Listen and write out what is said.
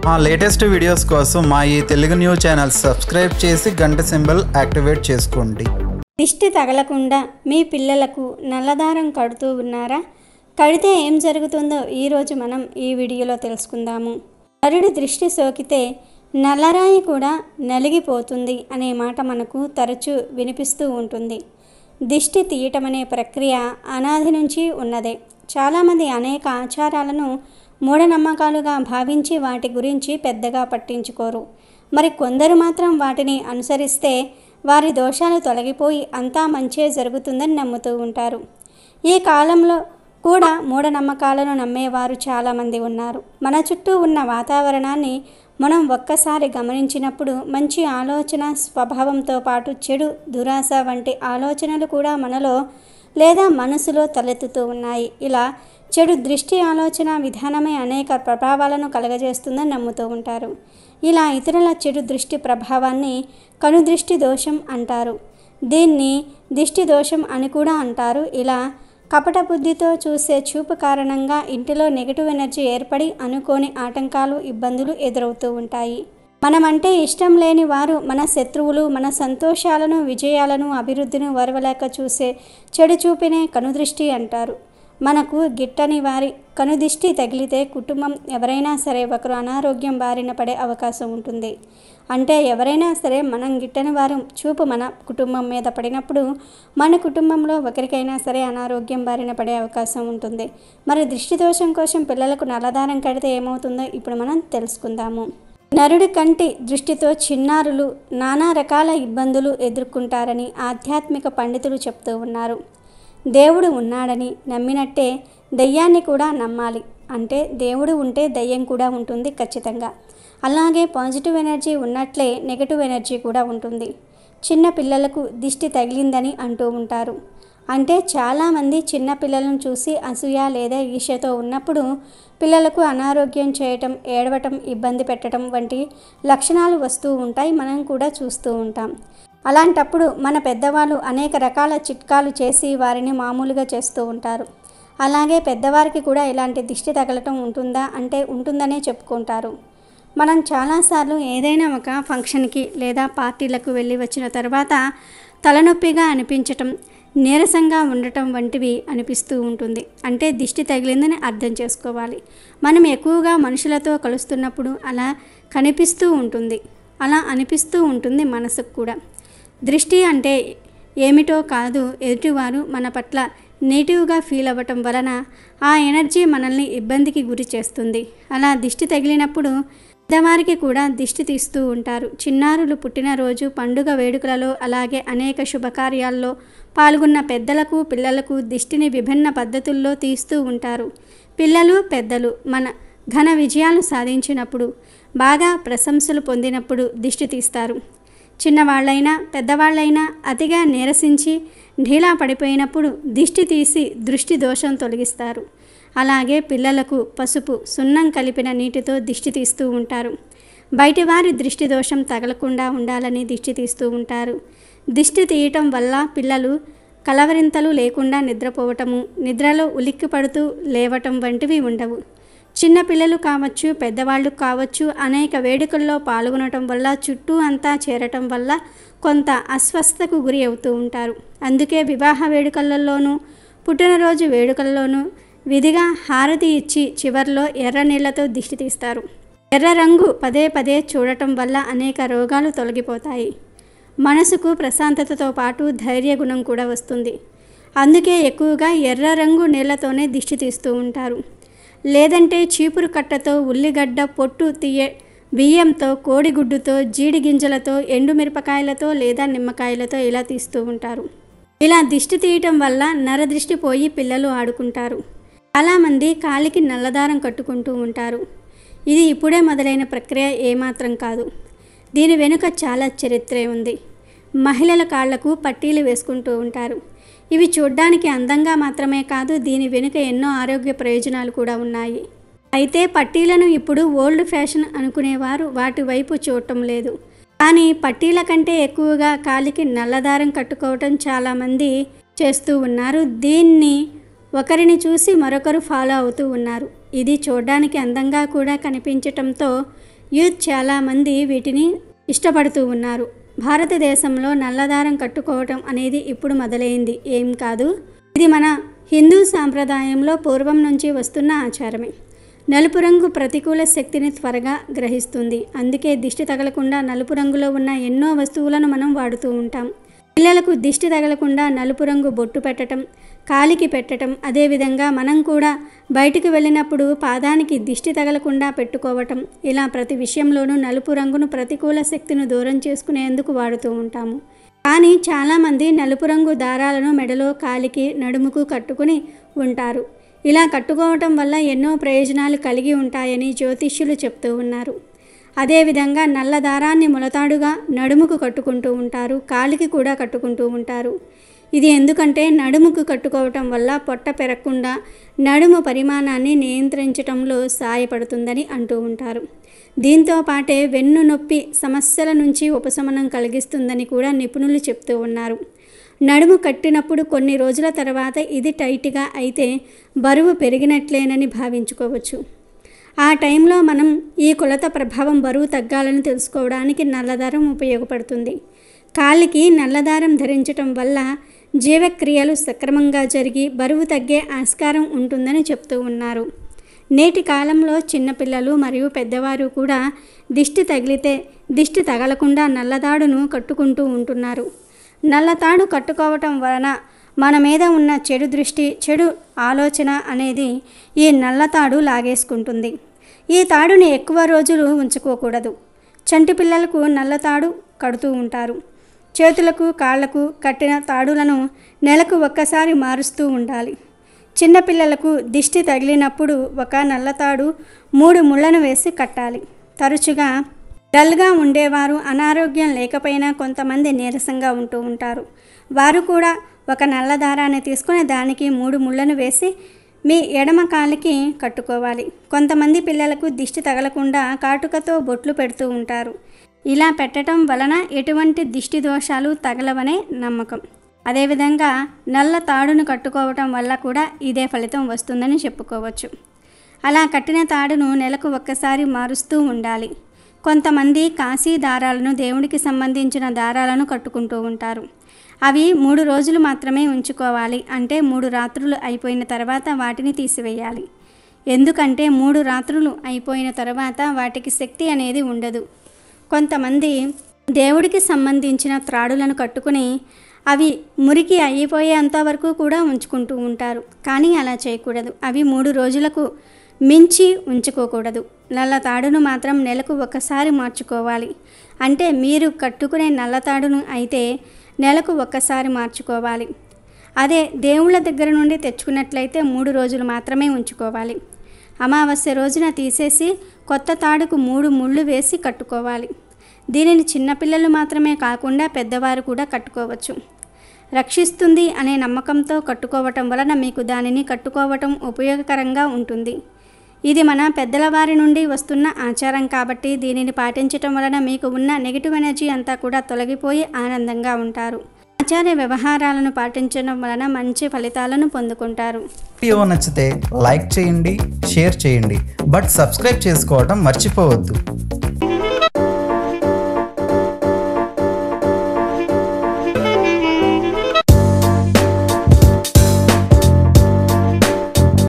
మా latest videos కోసం మా ఈ తెలుగు న్యూస్ ఛానల్ సబ్స్క్రైబ్ చేసి గంట సింబల్ యాక్టివేట్ చేసుకోండి దిష్టి తగలకుండా మీ పిల్లలకు నల్లదారం కడుతూ ఉన్నారా కడితే ఏం జరుగుతుందో ఈరోజు మనం ఈ వీడియోలో తెలుసుకుందాము నరుడి దృష్టి సోకితే నల్లరాయి కూడా నలిగిపోతుంది అనే మాట మనకు తరచూ వినిపిస్తూ ఉంటుంది దిష్టి తీయటం అనే ప్రక్రియ అనాది నుంచి ఉన్నదే చాలామంది అనేక ఆచారాలను మూఢనమ్మకాలుగా భావించి వాటి గురించి పెద్దగా పట్టించుకోరు మరి కొందరు మాత్రం వాటిని అనుసరిస్తే వారి దోషాలు తొలగిపోయి అంతా మంచే జరుగుతుందని నమ్ముతూ ఉంటారు ఈ కాలంలో కూడా మూఢనమ్మకాలను నమ్మేవారు చాలామంది ఉన్నారు మన చుట్టూ ఉన్న వాతావరణాన్ని మనం ఒక్కసారి గమనించినప్పుడు మంచి ఆలోచన స్వభావంతో పాటు చెడు దురాశ వంటి ఆలోచనలు కూడా మనలో లేదా మనసులో తలెత్తుతూ ఉన్నాయి ఇలా చెడు దృష్టి ఆలోచన విధానమే అనేక ప్రభావాలను కలగజేస్తుందని నమ్ముతూ ఉంటారు ఇలా ఇతరుల చెడు దృష్టి ప్రభావాన్ని కనుదృష్టి దోషం అంటారు దీన్ని దిష్టి దోషం అని కూడా అంటారు ఇలా కపట బుద్ధితో చూసే చూపు కారణంగా ఇంటిలో నెగిటివ్ ఎనర్జీ ఏర్పడి అనుకోని ఆటంకాలు ఇబ్బందులు ఎదురవుతూ ఉంటాయి మనమంటే ఇష్టం లేని వారు మన శత్రువులు మన సంతోషాలను విజయాలను అభివృద్ధిని వరవలేక చూసే చెడు చూపినే కనుదృష్టి అంటారు మనకు గిట్టని వారి కనుదిష్టి తగిలితే కుటుంబం ఎవరైనా సరే ఒకరు అనారోగ్యం బారిన పడే అవకాశం ఉంటుంది అంటే ఎవరైనా సరే మనం గిట్టని వారు చూపు మన కుటుంబం మీద పడినప్పుడు మన కుటుంబంలో ఒకరికైనా సరే అనారోగ్యం బారిన పడే అవకాశం ఉంటుంది మరి దృష్టి దోషం కోసం పిల్లలకు నల్లదారం కడితే ఏమవుతుందో ఇప్పుడు మనం తెలుసుకుందాము నరుడి కంటి దృష్టితో చిన్నారులు నానా రకాల ఇబ్బందులు ఎదుర్కొంటారని ఆధ్యాత్మిక పండితులు చెప్తూ ఉన్నారు దేవుడు ఉన్నాడని నమ్మినట్టే దెయ్యాన్ని కూడా నమ్మాలి అంటే దేవుడు ఉంటే దయ్యం కూడా ఉంటుంది ఖచ్చితంగా అలాగే పాజిటివ్ ఎనర్జీ ఉన్నట్లే నెగటివ్ ఎనర్జీ కూడా ఉంటుంది చిన్న పిల్లలకు దిష్టి తగిలిందని అంటూ ఉంటారు అంటే చాలామంది చిన్న పిల్లలను చూసి అసూయ లేదా ఈర్ష్యతో ఉన్నప్పుడు పిల్లలకు అనారోగ్యం చేయటం ఏడవటం ఇబ్బంది పెట్టడం వంటి లక్షణాలు వస్తూ ఉంటాయి మనం కూడా చూస్తూ ఉంటాం అలాంటప్పుడు మన పెద్దవాళ్ళు అనేక రకాల చిట్కాలు చేసి వారిని మామూలుగా చేస్తూ ఉంటారు అలాగే పెద్దవారికి కూడా ఇలాంటి దిష్టి తగలటం ఉంటుందా అంటే ఉంటుందనే చెప్పుకుంటారు మనం చాలాసార్లు ఏదైనా ఒక ఫంక్షన్కి లేదా పార్టీలకు వెళ్ళి వచ్చిన తర్వాత తలనొప్పిగా అనిపించటం నీరసంగా ఉండటం వంటివి అనిపిస్తూ ఉంటుంది అంటే దిష్టి తగిలిందని అర్థం చేసుకోవాలి మనం ఎక్కువగా మనుషులతో కలుస్తున్నప్పుడు అలా కనిపిస్తూ ఉంటుంది అలా అనిపిస్తూ ఉంటుంది మనసుకు కూడా దృష్టి అంటే ఏమిటో కాదు ఎదుటివారు మన పట్ల నెగిటివ్గా ఫీల్ అవ్వటం వలన ఆ ఎనర్జీ మనల్ని ఇబ్బందికి గురి చేస్తుంది అలా దిష్టి తగిలినప్పుడు పెద్దవారికి కూడా దిష్టి తీస్తూ ఉంటారు చిన్నారులు పుట్టినరోజు పండుగ వేడుకలలో అలాగే అనేక శుభకార్యాల్లో పాల్గొన్న పెద్దలకు పిల్లలకు దిష్టిని విభిన్న పద్ధతుల్లో తీస్తూ ఉంటారు పిల్లలు పెద్దలు మన ఘన విజయాలు సాధించినప్పుడు బాగా ప్రశంసలు పొందినప్పుడు దిష్టి తీస్తారు చిన్నవాళ్ళైనా పెద్దవాళ్ళైనా అతిగా నీరసించి ఢీలా పడిపోయినప్పుడు దిష్టి తీసి దృష్టి దోషం తొలగిస్తారు అలాగే పిల్లలకు పసుపు సున్నం కలిపిన నీటితో దిష్టి తీస్తూ ఉంటారు బయటి వారి దృష్టి దోషం తగలకుండా ఉండాలని దిష్టి తీస్తూ ఉంటారు దిష్టి తీయటం వల్ల పిల్లలు కలవరింతలు లేకుండా నిద్రపోవటము నిద్రలో ఉలిక్కి పడుతూ లేవటం వంటివి ఉండవు చిన్నపిల్లలు కావచ్చు పెద్దవాళ్ళు కావచ్చు అనేక వేడుకల్లో పాల్గొనటం వల్ల చుట్టూ అంతా చేరటం వల్ల కొంత అస్వస్థతకు గురి అవుతూ ఉంటారు అందుకే వివాహ వేడుకలలోనూ పుట్టినరోజు వేడుకల్లోనూ విధిగా హారతి ఇచ్చి చివర్లో ఎర్ర నీళ్లతో దిష్టి తీస్తారు ఎర్ర రంగు పదే పదే చూడటం వల్ల అనేక రోగాలు తొలగిపోతాయి మనసుకు ప్రశాంతతతో పాటు ధైర్య గుణం కూడా వస్తుంది అందుకే ఎక్కువగా ఎర్ర రంగు నీళ్లతోనే దిష్టి తీస్తూ ఉంటారు లేదంటే చీపురు కట్టతో ఉల్లిగడ్డ పొట్టు తీయ బియ్యంతో కోడిగుడ్డుతో జీడి గింజలతో ఎండుమిరపకాయలతో లేదా నిమ్మకాయలతో ఇలా తీస్తూ ఉంటారు ఇలా దిష్టి తీయటం వల్ల నరదృష్టి పోయి పిల్లలు ఆడుకుంటారు చాలామంది కాలికి నల్లదారం కట్టుకుంటూ ఉంటారు ఇది ఇప్పుడే మొదలైన ప్రక్రియ ఏమాత్రం కాదు దీని వెనుక చాలా చరిత్రే ఉంది మహిళల కాళ్లకు పట్టీలు వేసుకుంటూ ఉంటారు ఇవి చూడ్డానికి అందంగా మాత్రమే కాదు దీని వెనుక ఎన్నో ఆరోగ్య ప్రయోజనాలు కూడా ఉన్నాయి అయితే పట్టీలను ఇప్పుడు ఓల్డ్ ఫ్యాషన్ అనుకునేవారు వాటి వైపు చూడటం లేదు కానీ పట్టీల కంటే ఎక్కువగా కాలికి నల్లదారం కట్టుకోవటం చాలామంది చేస్తూ ఉన్నారు దీన్ని ఒకరిని చూసి మరొకరు ఫాలో అవుతూ ఉన్నారు ఇది చూడడానికి అందంగా కూడా కనిపించటంతో యూత్ చాలామంది వీటిని ఇష్టపడుతూ ఉన్నారు భారతదేశంలో నల్లదారం కట్టుకోవటం అనేది ఇప్పుడు మొదలైంది ఏం కాదు ఇది మన హిందూ సాంప్రదాయంలో పూర్వం నుంచి వస్తున్న ఆచారమే నలుపు రంగు ప్రతికూల శక్తిని త్వరగా గ్రహిస్తుంది అందుకే దిష్టి తగలకుండా నలుపు రంగులో ఉన్న ఎన్నో వస్తువులను మనం వాడుతూ ఉంటాం పిల్లలకు దిష్టి తగలకుండా నలుపు రంగు బొట్టు పెట్టడం కాలికి పెట్టడం అదేవిధంగా మనం కూడా బయటికి వెళ్ళినప్పుడు పాదానికి దిష్టి తగలకుండా పెట్టుకోవటం ఇలా ప్రతి విషయంలోనూ నలుపు రంగును ప్రతికూల శక్తిని దూరం చేసుకునేందుకు వాడుతూ ఉంటాము కానీ చాలామంది నలుపు రంగు దారాలను మెడలో కాలికి నడుముకు కట్టుకుని ఉంటారు ఇలా కట్టుకోవటం వల్ల ఎన్నో ప్రయోజనాలు కలిగి ఉంటాయని జ్యోతిష్యులు చెప్తూ ఉన్నారు అదేవిధంగా నల్ల దారాన్ని మొలతాడుగా నడుముకు కట్టుకుంటూ ఉంటారు కాలికి కూడా కట్టుకుంటూ ఉంటారు ఇది ఎందుకంటే నడుముకు కట్టుకోవటం వల్ల పొట్ట పెరగకుండా నడుము పరిమాణాన్ని నియంత్రించటంలో సహాయపడుతుందని అంటూ ఉంటారు దీంతో పాటే వెన్ను నొప్పి సమస్యల నుంచి ఉపశమనం కలిగిస్తుందని కూడా నిపుణులు చెప్తూ ఉన్నారు నడుము కట్టినప్పుడు కొన్ని రోజుల తర్వాత ఇది టైట్గా అయితే బరువు పెరిగినట్లేనని భావించుకోవచ్చు ఆ టైంలో మనం ఈ కొలత ప్రభావం బరువు తగ్గాలని తెలుసుకోవడానికి నల్లదారం ఉపయోగపడుతుంది కాలికి నల్లదారం ధరించటం వల్ల జీవక్రియలు సక్రమంగా జరిగి బరువు తగ్గే ఆస్కారం ఉంటుందని చెప్తూ ఉన్నారు నేటి కాలంలో చిన్నపిల్లలు మరియు పెద్దవారు కూడా దిష్టి తగిలితే దిష్టి తగలకుండా నల్లదాడును కట్టుకుంటూ ఉంటున్నారు నల్లతాడు కట్టుకోవటం వలన మన మీద ఉన్న చెడు దృష్టి చెడు ఆలోచన అనేది ఈ నల్లతాడు లాగేసుకుంటుంది ఈ తాడుని ఎక్కువ రోజులు ఉంచుకోకూడదు చంటి పిల్లలకు నల్లతాడు కడుతూ ఉంటారు చేతులకు కాళ్లకు కట్టిన తాడులను నెలకు ఒక్కసారి మారుస్తూ ఉండాలి చిన్నపిల్లలకు దిష్టి తగిలినప్పుడు ఒక నల్లతాడు మూడు ముళ్ళను వేసి కట్టాలి తరచుగా డల్గా ఉండేవారు అనారోగ్యం లేకపోయినా కొంతమంది నీరసంగా ఉంటూ ఉంటారు వారు కూడా ఒక నల్ల దారాన్ని తీసుకొని దానికి మూడు ముళ్ళను వేసి మీ ఎడమ కాలికి కట్టుకోవాలి కొంతమంది పిల్లలకు దిష్టి తగలకుండా కాటుకతో బొట్లు పెడుతూ ఉంటారు ఇలా పెట్టడం వలన ఎటువంటి దిష్టి దోషాలు తగలవనే నమ్మకం అదేవిధంగా నల్ల తాడును కట్టుకోవటం వల్ల కూడా ఇదే ఫలితం వస్తుందని చెప్పుకోవచ్చు అలా కట్టిన తాడును నెలకు ఒక్కసారి మారుస్తూ ఉండాలి కొంతమంది కాశీ దారాలను దేవుడికి సంబంధించిన దారాలను కట్టుకుంటూ ఉంటారు అవి మూడు రోజులు మాత్రమే ఉంచుకోవాలి అంటే మూడు రాత్రులు అయిపోయిన తర్వాత వాటిని తీసివేయాలి ఎందుకంటే మూడు రాత్రులు అయిపోయిన తర్వాత వాటికి శక్తి అనేది ఉండదు కొంతమంది దేవుడికి సంబంధించిన త్రాడులను కట్టుకుని అవి మురికి అయిపోయేంత వరకు కూడా ఉంచుకుంటూ ఉంటారు కానీ అలా చేయకూడదు అవి మూడు రోజులకు మించి ఉంచుకోకూడదు నల్ల తాడును మాత్రం నెలకు ఒకసారి మార్చుకోవాలి అంటే మీరు కట్టుకునే నల్ల తాడును అయితే నెలకు ఒక్కసారి మార్చుకోవాలి అదే దేవుళ్ళ దగ్గర నుండి తెచ్చుకున్నట్లయితే మూడు రోజులు మాత్రమే ఉంచుకోవాలి అమావాస్య రోజున తీసేసి కొత్త తాడుకు మూడు ముళ్ళు వేసి కట్టుకోవాలి దీనిని చిన్నపిల్లలు మాత్రమే కాకుండా పెద్దవారు కూడా కట్టుకోవచ్చు రక్షిస్తుంది అనే నమ్మకంతో కట్టుకోవటం వలన మీకు దానిని కట్టుకోవటం ఉపయోగకరంగా ఉంటుంది ఇది మన పెద్దల వారి నుండి వస్తున్న ఆచారం కాబట్టి దీనిని పాటించటం వలన మీకు ఉన్న నెగిటివ్ ఎనర్జీ అంతా కూడా తొలగిపోయి ఆనందంగా ఉంటారు ఆచార వ్యవహారాలను పాటించడం వలన మంచి ఫలితాలను పొందుకుంటారు వీడియో నచ్చితే లైక్ చేయండి షేర్ చేయండి బట్ సబ్స్క్రైబ్ చేసుకోవడం మర్చిపోవద్దు